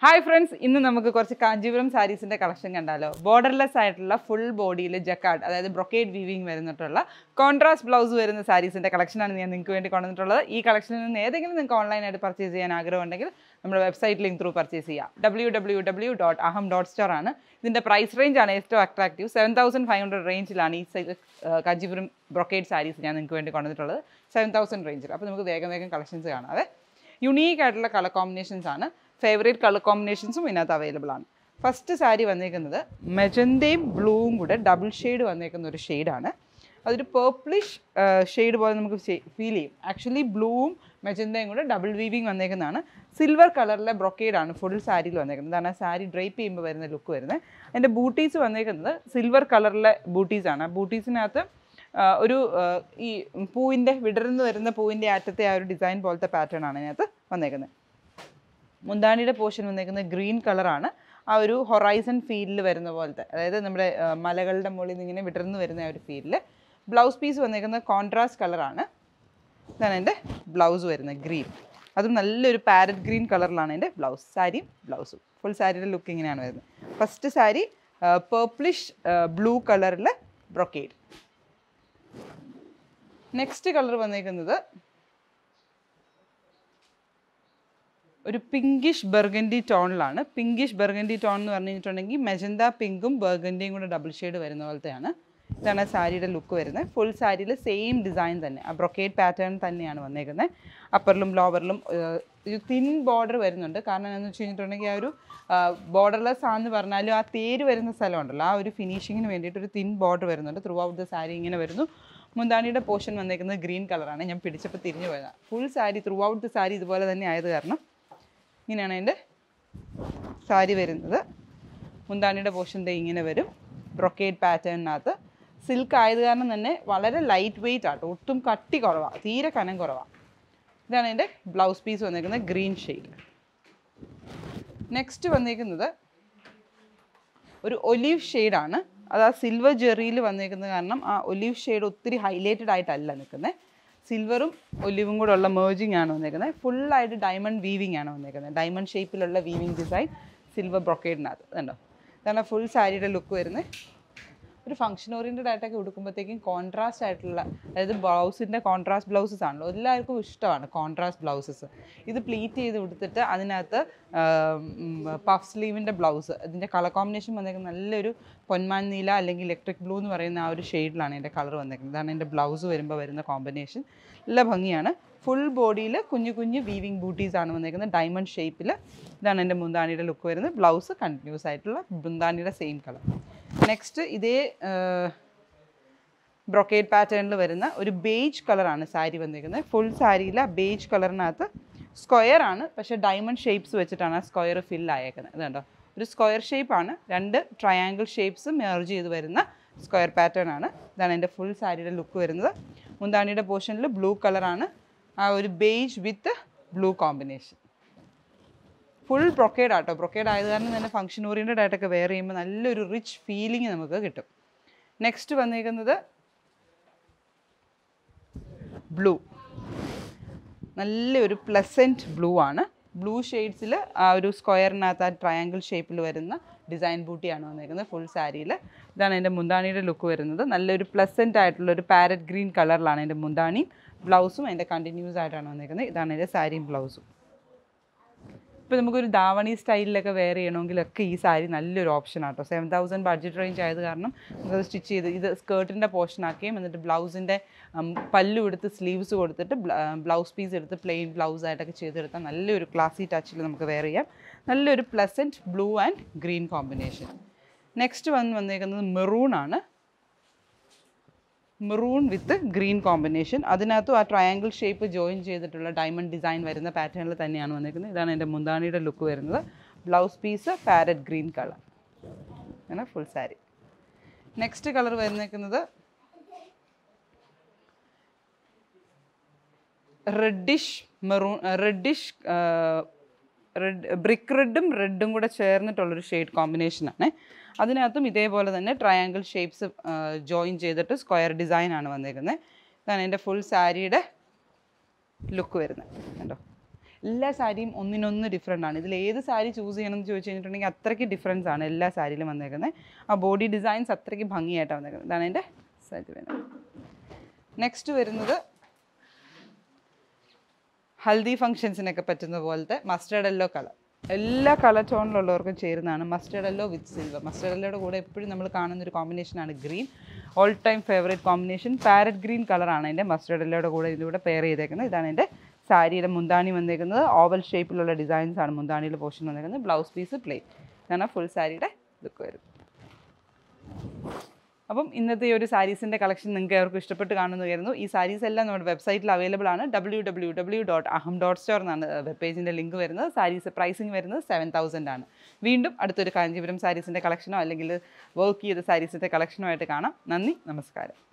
hi friends ഇന്ന് നമുക്ക് കുറച്ച് കാഞ്ചീപുരം സാരീസിന്റെ കളക്ഷൻ കണ്ടാലോ ബോർഡർലെസ് ആയിട്ടുള്ള ഫുൾ ബോഡിയിൽ ജക്കാർഡ് അതായത് ബ്രൊക്കേഡ് വീവിങ് വരുന്നിട്ടുള്ള കോൺട്രാസ്റ്റ് ബ്ലൗസ് വരുന്ന സാരീസിന്റെ കളക്ഷനാണ് ഞാൻ നിങ്ങൾക്ക് വേണ്ടി കൊണ്ടുവന്നിട്ടുള്ളത് ഈ കളക്ഷനിൽ നിന്ന് ഏതെങ്കിലും നിങ്ങൾക്ക് ഓൺലൈനായിട്ട് പർച്ചേസ് ചെയ്യാൻ ആഗ്രഹമുണ്ടെങ്കിൽ നമ്മുടെ വെബ്സൈറ്റ് ലിങ്ക് ത്രൂ പർച്ചേസ് ചെയ്യാം W W W dot Aham dot store ആണ് ഇതിന്റെ പ്രൈസ് റേഞ്ച് ആണ് ഏറ്റവും attractive seven thousand five hundred റേഞ്ചിലാണ് ഈ സൈ- ആ, കാഞ്ചീപുരം ബ്രൊക്കേഡ് സാരീസ് ഞാൻ നിങ്ങൾക്ക് വേണ്ടി കൊണ്ടുവന്നിട്ടുള്ളത് സെവൻ തൗസൻഡ് റേഞ്ചിൽ അപ്പോൾ നമുക്ക് വേഗം വേഗം കളക്ഷൻസ് കാണാതെ യുണീക്ക് ആയിട്ടുള്ള കളർ കോമ്പിനേഷൻസ് ആണ് ഫേവറേറ്റ് കളർ കോമ്പിനേഷൻസും ഇതിനകത്ത് അവൈലബിൾ ആണ് ഫസ്റ്റ് സാരി വന്നേക്കുന്നത് മെജന്തയും ബ്ലൂവും കൂടെ ഡബിൾ ഷെയ്ഡ് വന്നേക്കുന്ന ഒരു ഷെയ്ഡാണ് അതൊരു പേർപ്പിളിഷ് ഷെയ്ഡ് പോലെ നമുക്ക് ഫീൽ ചെയ്യും ആക്ച്വലി ബ്ലൂവും മെജന്തയും കൂടെ ഡബിൾ വീവിങ് വന്നേക്കുന്നതാണ് സിൽവർ കളറിലെ ബ്രൊക്കേഡാണ് ഫുൾ സാരിയിൽ വന്നേക്കുന്നത് അതാണ് സാരി ഡ്രൈപ്പ് ചെയ്യുമ്പോൾ വരുന്ന ലുക്ക് വരുന്നത് അതിൻ്റെ ബൂട്ടീസ് വന്നേക്കുന്നത് സിൽവർ കളറിലെ ബൂട്ടീസാണ് ആ ബൂട്ടീസിനകത്ത് ആ, ഒരു ആ, ഈ പൂവിൻ്റെ വിടർന്ന് വരുന്ന പൂവിൻ്റെ അറ്റത്തെ ആ ഒരു ഡിസൈൻ പോലത്തെ പാറ്റേൺ ആണ് ഇതിനകത്ത് വന്നേക്കുന്നത് മുന്താണിയുടെ പോർഷൻ വന്നേക്കുന്നത് ഗ്രീൻ കളറാണ് ആ ഒരു ഹൊറൈസൺ ഫീൽഡിൽ വരുന്ന പോലത്തെ അതായത് നമ്മുടെ ആ, മലകളുടെ മുകളിൽ നിന്ന് ഇങ്ങനെ വിടർന്ന് വരുന്ന ആ ഒരു ഫീൽഡിൽ ബ്ലൗസ് പീസ് വന്നേക്കുന്നത് കോൺട്രാസ്റ്റ് കളറാണ് ഇതാണ് എൻ്റെ ബ്ലൗസ് വരുന്നത് ഗ്രീൻ അതും നല്ലൊരു പാരറ്റ് ഗ്രീൻ കളറിലാണ് എൻ്റെ ബ്ലൗസ് സാരിയും ബ്ലൗസും ഫുൾ സാരിയുടെ ലുക്ക് ഇങ്ങനെയാണ് വരുന്നത് ഫസ്റ്റ് സാരി പേർപ്പിളിഷ് ബ്ലൂ കളറിൽ ബ്രൊക്കേഡ് നെക്സ്റ്റ് കളർ വന്നേക്കുന്നത് ഒരു പിങ്കിഷ് ബർഗൻഡി ടോണിലാണ് പിങ്കിഷ് ബർഗൻഡി ടോൺ എന്ന് പറഞ്ഞു കഴിഞ്ഞിട്ടുണ്ടെങ്കിൽ മെജന്ത പിങ്കും ബർഗൻഡിയും കൂടെ ഡബിൾ ഷെയ്ഡ് വരുന്ന പോലത്തെയാണ് ഇതാണ് സാരിയുടെ ലുക്ക് വരുന്നത് ഫുൾ സാരിയിൽ സെയിം ഡിസൈൻ തന്നെ ആ ബ്രൊക്കേഡ് പാറ്റേൺ തന്നെയാണ് വന്നേക്കുന്നത് അപ്പറിലും ലോവറിലും ഒരു തിൻ ബോർഡർ വരുന്നുണ്ട് കാരണം എന്താണെന്ന് വെച്ച് കഴിഞ്ഞിട്ടുണ്ടെങ്കിൽ ആ ഒരു ബോർഡർലെസ് ആണെന്ന് പറഞ്ഞാലും ആ തേര് വരുന്ന സ്ഥലമുണ്ടല്ലോ ആ ഒരു ഫിനിഷിങ്ങിന് വേണ്ടിയിട്ട് ഒരു തിൻ ബോർഡർ വരുന്നുണ്ട് ത്രൂ ഔട്ട് ദ സാരി ഇങ്ങനെ വരുന്നു മുന്താണിയുടെ പോർഷൻ വന്നേക്കുന്നത് ഗ്രീൻ കളറാണ് ഞാൻ പിടിച്ചപ്പോൾ തിരിഞ്ഞു പോയതാണ് full sari throughout the sari ഇതുപോലെ തന്നെ ആയത് കാരണം ഇങ്ങനെയാണ് അതിൻ്റെ സാരി വരുന്നത് മുന്താണിയുടെ പോർഷൻ ദേ ഇങ്ങനെ വരും ബ്രൊക്കേഡ് പാറ്റേണിനകത്ത് സിൽക്ക് ആയത് കാരണം തന്നെ വളരെ ലൈറ്റ് വെയിറ്റ് ആട്ടോ ഒട്ടും കട്ടി കുറവാണ് തീരെ കനം കുറവാണ് ഇതാണ് എൻ്റെ ബ്ലൗസ് പീസ് വന്നേക്കുന്നത് ഗ്രീൻ ഷെയ്ഡ് നെക്സ്റ്റ് വന്നേക്കുന്നത് ഒരു ഒലീവ് ഷെയ്ഡാണ് അത് ആ സിൽവർ ജെറിയിൽ വന്നേക്കുന്നത് കാരണം ആ ഒലീവ് ഷെയ്ഡ് ഒത്തിരി ഹൈലൈറ്റഡ് ആയിട്ടല്ല നിൽക്കുന്നത് സിൽവറും ഒലിവും കൂടെ ഉള്ള മേർജിങ് ആണ് വന്നേക്കുന്നത് ഫുള്ളായിട്ട് ഡയമണ്ട് വീവിങ് ആണ് വന്നേക്കുന്നത് ഡയമണ്ട് ഷേപ്പിലുള്ള വീവിങ് ഡിസൈൻ സിൽവർ ബ്രൊക്കേഡിനകത്ത് കണ്ടോ ഇതാണ് ഫുൾ സാരിയുടെ ലുക്ക് വരുന്നത് ഒരു ഫംഗ്ഷൻ ഓറിയൻറ്റഡ് ആയിട്ടൊക്കെ ഉടുക്കുമ്പോഴത്തേക്കും കോൺട്രാസ്റ്റ് ആയിട്ടുള്ള അതായത് ബ്ലൗസിൻ്റെ കോൺട്രാസ്റ്റ് ബ്ലൗസസ് ആണല്ലോ എല്ലാവർക്കും ഇഷ്ടമാണ് കോൺട്രാസ്റ്റ് ബ്ലൗസസ് ഇത് പ്ലീറ്റ് ചെയ്ത് കൊടുത്തിട്ട് അതിനകത്ത് പഫ് സ്ലീവിൻ്റെ ബ്ലൗസ് ഇതിൻ്റെ കളർ കോമ്പിനേഷൻ വന്നേക്കുന്നത് നല്ലൊരു പൊന്മാൻ നീല അല്ലെങ്കിൽ ഇലക്ട്രിക് ബ്ലൂ എന്ന് പറയുന്ന ആ ഒരു ഷെയ്ഡിലാണ് എൻ്റെ കളർ വന്നേക്കുന്നത് ഇതാണ് എൻ്റെ ബ്ലൗസ് വരുമ്പോൾ വരുന്ന കോമ്പിനേഷൻ നല്ല ഭംഗിയാണ് ഫുൾ ബോഡിയിൽ കുഞ്ഞു കുഞ്ഞു വീവിങ് ബൂട്ടീസ് ആണ് വന്നേക്കുന്നത് ഡയമണ്ട് ഷേപ്പിൽ ഇതാണ് എൻ്റെ മുന്താണിയുടെ ലുക്ക് വരുന്നത് ബ്ലൗസ് കണ്ടിന്യൂസ് ആയിട്ടുള്ള മുന്താണിയുടെ സെയിം കളർ നെക്സ്റ്റ് ഇതേ ബ്രൊക്കേഡ് പാറ്റേണിൽ വരുന്ന ഒരു ബേജ് കളറാണ് സാരി വന്നിരിക്കുന്നത് ഫുൾ സാരിയിൽ ആ ബേജ് കളറിനകത്ത് സ്ക്വയർ ആണ് പക്ഷേ ഡയമണ്ട് ഷേപ്സ് വെച്ചിട്ടാണ് ആ സ്ക്വയർ ഫിൽ ആയേക്കുന്നത് ഇത് കണ്ടോ ഒരു സ്ക്വയർ ഷേപ്പാണ് രണ്ട് ട്രയാങ്കിൾ ഷേപ്സ് മെർജ് ചെയ്ത് വരുന്ന സ്ക്വയർ പാറ്റേൺ ആണ് ഇതാണ് എൻ്റെ ഫുൾ സാരിയുടെ ലുക്ക് വരുന്നത് മുന്താണിയുടെ പോർഷനിൽ ബ്ലൂ കളറാണ് ആ ഒരു beige with blue combination full brocade ആട്ടോ ബ്രൊക്കേഡ് ആയത് കാരണം തന്നെ ഫംഗ്ഷൻ ഓറിയൻറ്റഡ് ആയിട്ടൊക്കെ വെയർ ചെയ്യുമ്പോൾ നല്ലൊരു റിച്ച് ഫീലിംഗ് നമുക്ക് കിട്ടും നെക്സ്റ്റ് വന്നിരിക്കുന്നത് ബ്ലൂ നല്ലൊരു പ്ലസൻറ്റ് ബ്ലൂ ആണ് ബ്ലൂ ഷെയ്ഡ്സിൽ ആ ഒരു സ്ക്വയറിനകത്ത് ആ ട്രയാങ്കിൾ ഷേപ്പിൽ വരുന്ന ഡിസൈൻ ബൂട്ടിയാണ് വന്നിരിക്കുന്നത് ഫുൾ സാരിയിൽ ഇതാണ് എൻ്റെ മുന്താണിയുടെ ലുക്ക് വരുന്നത് നല്ലൊരു പ്ലസൻറ്റ് ആയിട്ടുള്ള ഒരു പാരറ്റ് ഗ്രീൻ കളറിലാണ് എൻ്റെ മുന്താണിയും ബ്ലൗസും അതിൻ്റെ കണ്ടിന്യൂസ് ആയിട്ടാണ് വന്നിരിക്കുന്നത് ഇതാണ് എൻ്റെ സാരിയും ബ്ലൗസും ഇപ്പോൾ നമുക്കൊരു ധാവണി സ്റ്റൈലിലൊക്കെ വെയർ ചെയ്യണമെങ്കിലൊക്കെ ഈ സാരി നല്ലൊരു ഓപ്ഷൻ ആട്ടോ സെവൻ തൗസൻഡ് ബഡ്ജറ്റ് റേഞ്ച് ആയത് കാരണം നമുക്കത് സ്റ്റിച്ച് ചെയ്ത് ഇത് സ്കേർട്ടിൻ്റെ പോർഷൻ ആക്കുകയും എന്നിട്ട് ബ്ലൗസിൻ്റെ പല്ലു എടുത്ത് സ്ലീവ്സ് കൊടുത്തിട്ട് ബ്ലൗസ് പീസ് എടുത്ത് പ്ലെയിൻ ബ്ലൗസ് ആയിട്ടൊക്കെ ചെയ്തെടുത്താൽ നല്ലൊരു ക്ലാസി ടച്ചിൽ നമുക്ക് വെയർ ചെയ്യാം നല്ലൊരു pleasant blue and green combination next വന്ന് വന്നേക്കുന്നത് മെറൂൺ ആണ് മെറൂൺ വിത്ത് ഗ്രീൻ കോമ്പിനേഷൻ അതിനകത്തും ആ ട്രയാങ്കിൾ ഷേപ്പ് ജോയിൻ ചെയ്തിട്ടുള്ള ഡയമണ്ട് ഡിസൈൻ വരുന്ന പാറ്റേണിൽ തന്നെയാണ് വന്നിരിക്കുന്നത് ഇതാണ് എൻ്റെ മുന്താണിയുടെ ലുക്ക് വരുന്നത് blouse piece parrot green colour അങ്ങനെ ഫുൾ സാരി നെക്സ്റ്റ് കളർ വരുന്നേക്കുന്നത് reddish maroon reddish red brick റെഡും റെഡും കൂടെ ചേർന്നിട്ടുള്ളൊരു ഷെയ്ഡ് കോമ്പിനേഷനാണ് അതിനകത്തും ഇതേപോലെ തന്നെ ട്രയാങ്കിൾ ഷേപ്സ് ജോയിൻ ചെയ്തിട്ട് സ്ക്വയർ ഡിസൈൻ ആണ് വന്നേക്കുന്നത് ഇതാണ് എൻ്റെ ഫുൾ സാരിയുടെ ലുക്ക് വരുന്നത് കണ്ടോ എല്ലാ സാരിയും ഒന്നിനൊന്ന് ഡിഫറെൻ്റ് ആണ് ഇതിൽ ഏത് സാരി ചൂസ് ചെയ്യണമെന്ന് ചോദിച്ചു കഴിഞ്ഞിട്ടുണ്ടെങ്കിൽ അത്രയ്ക്ക് ഡിഫറൻസ് ആണ് എല്ലാ സാരിയിലും വന്നേക്കുന്നത് ആ ബോഡി ഡിസൈൻസ് അത്രയ്ക്ക് ഭംഗിയായിട്ടാണ് വന്നേക്കുന്നത് ഇതാണ് എൻ്റെ സാരി വരുന്നത് നെക്സ്റ്റ് വരുന്നത് ഹൽദി ഫങ്ഷൻസിനൊക്കെ പറ്റുന്ന പോലത്തെ മസ്റ്റേർഡ് യെല്ലോ കളർ എല്ലാ കളർ ടോണിലുള്ളവർക്കും ചേരുന്നതാണ് mustard yellow with silver mustard യെല്ലോയുടെ കൂടെ എപ്പോഴും നമ്മൾ കാണുന്ന ഒരു കോമ്പിനേഷനാണ് green all time favourite combination parrot green കളറാണ് എൻ്റെ മസ്റ്റേർഡ് യെല്ലോയുടെ കൂടെ ഇതിൻ്റെ കൂടെ പെയർ ചെയ്തേക്കുന്നത് ഇതാണ് എൻ്റെ സാരിയുടെ മുന്താണി വന്നേക്കുന്നത് ഓവൽ ഷേപ്പിലുള്ള ഡിസൈൻസ് ആണ് മുന്താണിയുടെ പോർഷൻ വന്നേക്കുന്നത് ബ്ലൗസ് പീസ് പ്ലെയിൻ ഇതാണ് ഫുൾ സാരിയുടെ ലുക്ക് വരുന്നത് അപ്പം ഇന്നത്തെ ഈ ഒരു സാരീസിൻ്റെ കളക്ഷൻ നിങ്ങൾക്ക് ഏവർക്കും ഇഷ്ടപ്പെട്ട് കാണുന്നു കരുതുന്നു ഈ സാരീസ് എല്ലാം നമ്മുടെ വെബ്സൈറ്റിൽ അവൈലബിൾ ആണ് W W W dot Aham dot store എന്നാണ് വെബ് പേജിൻ്റെ ലിങ്ക് വരുന്നത് സാരീസ് പ്രൈസിങ് വരുന്നത് സെവൻ തൗസൻഡ് ആണ് വീണ്ടും അടുത്തൊരു കാഞ്ചീപുരം സാരീസിൻ്റെ കളക്ഷനോ അല്ലെങ്കിൽ വർക്ക് ചെയ്ത സാരീസിൻ്റെ കളക്ഷനോ ആയിട്ട് കാണാം നന്ദി നമസ്കാരം